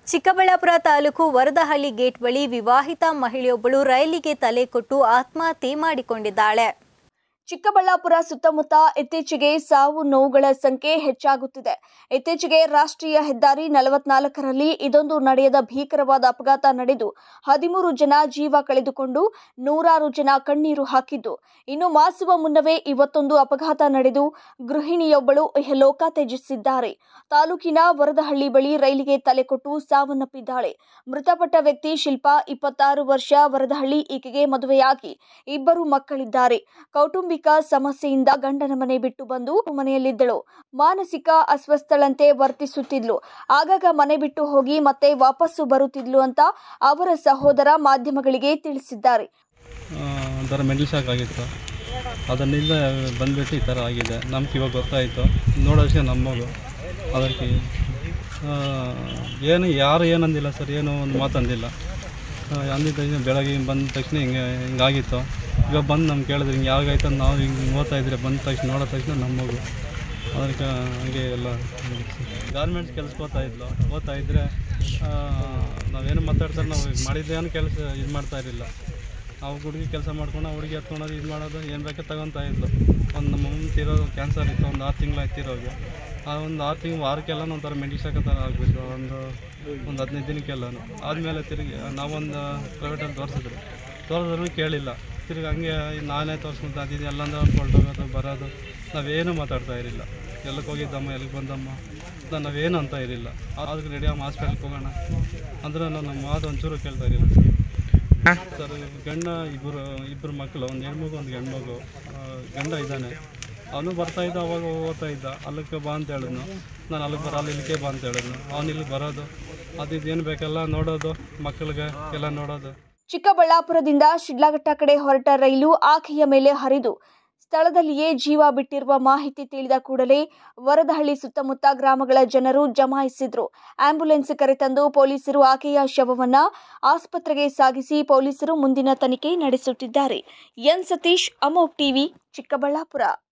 Chikkaballapur taluk Varadahalli gate ಬಳಿ ವಿವಾಹಿತ ಮಹಿಳೆಯೊಬ್ಬಳು ರೈಲಿಗೆ ತಲೆ ಕೊಟ್ಟು ಆತ್ಮಹತ್ಯೆ ಮಾಡಿಕೊಂಡಿದ್ದಾಳೆ ಚಿಕ್ಕಬಳ್ಳಾಪುರ ಸುತ್ತಮುತ್ತ ಇತ್ತೀಚೆಗೆ ಸಾವು ನೋವುಗಳ ಸಂಖ್ಯೆ ಹೆಚ್ಚಾಗುತ್ತಿದೆ ಇತ್ತೀಚೆಗೆ ರಾಷ್ಟ್ರೀಯ ಹೆದ್ದಾರಿ ನಲವತ್ನಾಲ್ಕರಲ್ಲಿ ಇದೊಂದು ನಡೆಯದ ಭೀಕರವಾದ ಅಪಘಾತ ನಡೆದು ಹದಿಮೂರು ಜನ ಜೀವ ಕಳೆದುಕೊಂಡು ನೂರಾರು ಜನ ಕಣ್ಣೀರು ಹಾಕಿದ್ದು ಇನ್ನು ಮಾಸುವ ಮುನ್ನವೇ ಇವತ್ತೊಂದು ಅಪಘಾತ ನಡೆದು ಗೃಹಿಣಿಯೊಬ್ಬಳು ಇಹಲೋಕ ತ್ಯಜಿಸಿದ್ದಾರೆ ತಾಲೂಕಿನ ವರದಹಳ್ಳಿ ಬಳಿ ರೈಲಿಗೆ ತಲೆಕೊಟ್ಟು ಸಾವನ್ನಪ್ಪಿದ್ದಾಳೆ ಮೃತಪಟ್ಟ ವ್ಯಕ್ತಿ ಶಿಲ್ಪಾ ಇಪ್ಪತ್ತಾರು ವರ್ಷ ವರದಹಳ್ಳಿ ಈಕೆಗೆ ಮದುವೆಯಾಗಿ ಇಬ್ಬರು ಮಕ್ಕಳಿದ್ದಾರೆ ಕೌಟುಂಬಿಕ ಸಮಸ್ಯೆಯಿಂದ ಗಂಡನ ಮನೆ ಬಿಟ್ಟು ಬಂದು ಮನೆಯಲ್ಲಿದ್ದಳು ಮಾನಸಿಕ ಅಸ್ವಸ್ಥಳಂತೆ ವರ್ತಿಸುತ್ತಿದ್ಲು ಆಗಾಗ ಮನೆ ಬಿಟ್ಟು ಹೋಗಿ ಮತ್ತೆ ವಾಪಸ್ಸು ಬರುತ್ತಿದ್ಲು ಅಂತ ಅವರ ಸಹೋದರ ಮಾಧ್ಯಮಗಳಿಗೆ ತಿಳಿಸಿದ್ದಾರೆ ಆ, ಒಂಥರ ಮೆಂಟಲ್ ಶಾಕ್ ಆಗಿತ್ತು ಅದನ್ನಿಂದ ಬಂದ್ಬಿಟ್ಟು ಈ ಥರ ಆಗಿದೆ ನಮ್ಗೆ ಇವಾಗ ಗೊತ್ತಾಯಿತು ನೋಡೋಷ್ಟೇ ನಮ್ಮ ಮಗು ಅದಕ್ಕೆ ಆ, ಏನು ಯಾರು ಏನಂದಿಲ್ಲ ಸರ್ ಏನೋ ಒಂದು ಮಾತಂದಿಲ್ಲ ಆ, ಅಂದಿದ್ದ ತಕ್ಷಣ ಬೆಳಗ್ಗೆ ಬಂದ ತಕ್ಷಣ ಹಿಂಗೆ ಹಿಂಗಾಗಿತ್ತು ಇವಾಗ ಬಂದು ನಮ್ಗೆ ಕೇಳಿದ್ರೆ ಹಿಂಗೆ ಯಾವಾಗಾಯ್ತು ಅಂತ ನಾವು ಹಿಂಗೆ ಓದ್ತಾ ಇದ್ರೆ ಬಂದ ತಕ್ಷಣ ನೋಡೋ ತಕ್ಷಣ ನಮ್ಮ ಮಗು ಅದಕ್ಕೆ ಹಂಗೆ ಎಲ್ಲ ಗಾರ್ಮೆಂಟ್ಸ್ ಕೆಲ್ಸಕ್ಕೆ ಓದ್ತಾ ಇದ್ಲು ಓದ್ತಾ ಇದ್ದರೆ ನಾವೇನು ಮಾತಾಡ್ತಾರೆ ನಾವು ಮಾಡಿದ್ದೇನು ಕೆಲಸ ಇದು ಮಾಡ್ತಾ ಇರಲಿಲ್ಲ ನಾವು ಹುಡುಗಿ ಕೆಲಸ ಮಾಡ್ಕೊಂಡು ಹುಡುಗಿ ಹತ್ಕೊಳೋದು ಇದು ಮಾಡೋದು ಏನು ಬೇಕೋ ತಗೊತಾ ಇದ್ಲು ಒಂದು ನಮ್ಮ ಅಮ್ಮನ ತೀರೋದು ಕ್ಯಾನ್ಸರ್ ಇತ್ತು ಒಂದು ಆರು ತಿಂಗಳು ತಿರೋಗಿ ಆ ಒಂದು ಆರು ತಿಂಗಳು ವಾರಕ್ಕೆಲ್ಲ ಒಂಥರ ಮೆಡಿಕ್ ಶಾಕ್ ಥರ ಆಗಿಬಿಟ್ಟು ಒಂದು ಒಂದು ಹದಿನೈದು ದಿನಕ್ಕೆಲ್ಲನೂ ಆದಮೇಲೆ ತಿರುಗಿ ನಾವೊಂದು ಪ್ರೈವೇಟಲ್ಲಿ ತೋರಿಸಿದ್ರು ತೋರಿಸಿದ್ರು ಕೇಳಿಲ್ಲ ತಿರುಗಿ ಹಂಗೆ ನಾನೇ ತೋರಿಸ್ಕೊಂತ ಅದಿದ್ದು ಎಲ್ಲಂದ್ರೆ ಹೊರಟೋಗೋದು ಬರೋದು ನಾವೇನು ಮಾತಾಡ್ತಾ ಇರಲಿಲ್ಲ ಎಲ್ಲಕ್ಕೆ ಹೋಗಿದ್ದಮ್ಮ ಎಲ್ಲಿಗೆ ಬಂದಮ್ಮ ಅಂತ ನಾವೇನು ಅಂತ ಇರಲಿಲ್ಲ ಅದಕ್ಕೆ ರೆಡಿ ಆಗಿ ಹಾಸ್ಪಿಟ್ಲಿಗೆ ಹೋಗೋಣ ಅಂದ್ರೆ ನಾವು ನಮ್ಮ ಮಾತು ಒಂಚೂರು ಕೇಳ್ತಾ ಇರಲಿಲ್ಲ ಸರ್ ಗಂಡ ಇಬ್ಬರು ಇಬ್ಬರು ಮಕ್ಕಳು ಒಂದು ಹೆಣ್ಮಗು ಒಂದು ಗಂಡ್ಮಗು ಆ, ಗಂಡ ಇದ್ದಾನೆ ಅವನು ಬರ್ತಾ ಇದ್ದ ಅವಾಗ ಓದ್ತಾ ಇದ್ದ ಅಲ್ಲಕ್ಕೆ ಬಾ ಅಂತ ಹೇಳಿದ್ನು ನಾನು ಅಲ್ಲಿಗೆ ಬರ ಅಲ್ಲಿ ಇಲ್ಲಿಗೆ ಬಾ ಅಂತ ಹೇಳಿದ್ನು ಅವ್ನು ಇಲ್ಲಿ ಬರೋದು ಅದು ಇದೇನು ಬೇಕೆಲ್ಲ ನೋಡೋದು ಮಕ್ಕಳಿಗೆ ಎಲ್ಲ ನೋಡೋದು ಚಿಕ್ಕಬಳ್ಳಾಪುರದಿಂದ ಶಿಡ್ಲಘಟ್ಟ ಕಡೆ ಹೊರಟ ರೈಲು ಆಕೆಯ ಮೇಲೆ ಹರಿದು ಸ್ಥಳದಲ್ಲಿಯೇ ಜೀವ ಬಿಟ್ಟಿರುವ ಮಾಹಿತಿ ತಿಳಿದ ಕೂಡಲೇ ವರದಹಳ್ಳಿ ಸುತ್ತಮುತ್ತ ಗ್ರಾಮಗಳ ಜನರು ಜಮಾಯಿಸಿದ್ರು ಆಂಬ್ಯುಲೆನ್ಸ್ ಕರೆತಂದು ಪೊಲೀಸರು ಆಕೆಯ ಶವವನ್ನ ಆಸ್ಪತ್ರೆಗೆ ಸಾಗಿಸಿ ಪೊಲೀಸರು ಮುಂದಿನ ತನಿಖೆ ನಡೆಸುತ್ತಿದ್ದಾರೆ ಎನ್ ಸತೀಶ್ ಅಮೋಕ್ ಟಿವಿ ಚಿಕ್ಕಬಳ್ಳಾಪುರ